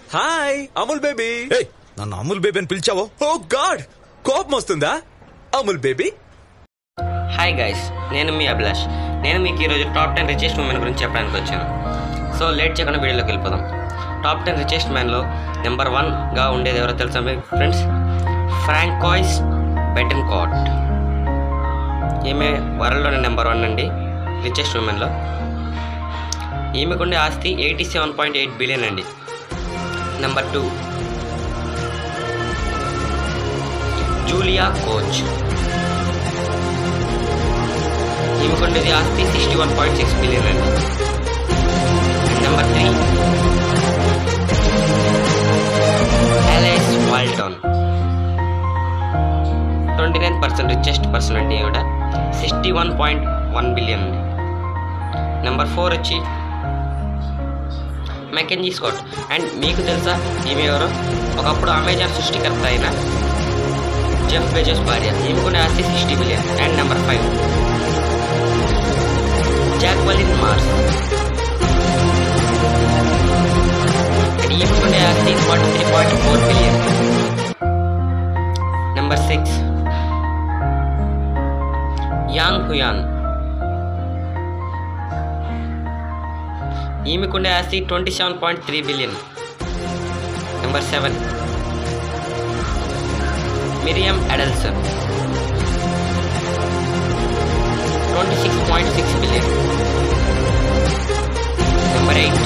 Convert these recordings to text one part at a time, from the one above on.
hi Amul baby ఏయ్ నన్ను Amul baby అని పిలిచావో ఓ గాడ్ కోపం వస్తుందా అమూల్ బేబీ హాయ్ గైస్ నేను మీ అభిలాష్ నేను మీకు ఈరోజు టాప్ టెన్ రిచెస్ట్ ఉమెన్ గురించి చెప్పడానికి వచ్చాను సో లేట్ చేయకుండా వీడియోలోకి వెళ్ళిపోదాం టాప్ టెన్ రిచెస్ట్ మ్యాన్లో నెంబర్ వన్గా ఉండేది ఎవరో తెలుసా మీ ఫ్రెండ్స్ ఫ్రాంకాయిస్ బెటన్ కాట్ ఈమె వరల్డ్లోనే నెంబర్ వన్ అండి రిచెస్ట్ ఉమెన్లో ఈమెకుండే ఆస్తి eighty seven point eight billion అండి నెంబర్ టూ జూలియా కోచ్ ఈమెకుండేది ఆస్తి sixty one point six billion అండి number three Alice Walton twenty nine percent richest person అండి కూడా sixty one point one billion అండి నెంబర్ ఫోర్ వచ్చి మెకెంజీ స్కాట్ అండ్ మీకు తెలుసా ఈమె ఎవరు ఒకప్పుడు అమెజాన్ సృష్టికర్త అయిన జెఫ్ బెజోస్ భార్య ఈమె కూడా ఆస్తి sixty billion and number five Jacqueline Mars and ఈమె కూడా ఆస్తి forty three point four billion number six Yang Huiyan ఈమెకుండే ఆస్తి twenty seven point three billion number seven Miriam Adelson twenty six point six billion number eight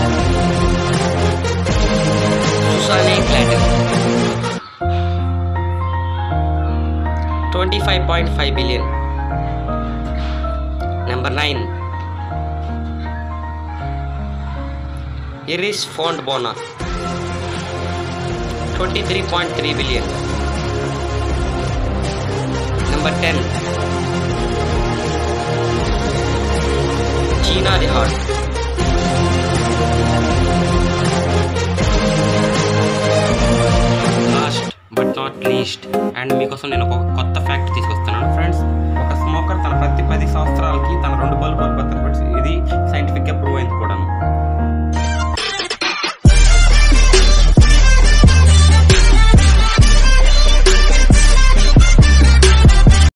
Susanne Klatten twenty five point five billion number nine Iris Fontbona twenty three point three billion number ten Gina Rinehart last but not least and మీకోసం నేను ఒక కొత్త fact తీసుకొస్తున్నాను friends ఒక smoker తన ప్రతి పది సంవత్సరాలకి తన రెండు బల్బులు బద్దలు పెట్టి ఇది సైంటిఫిక్గా ప్రూవ్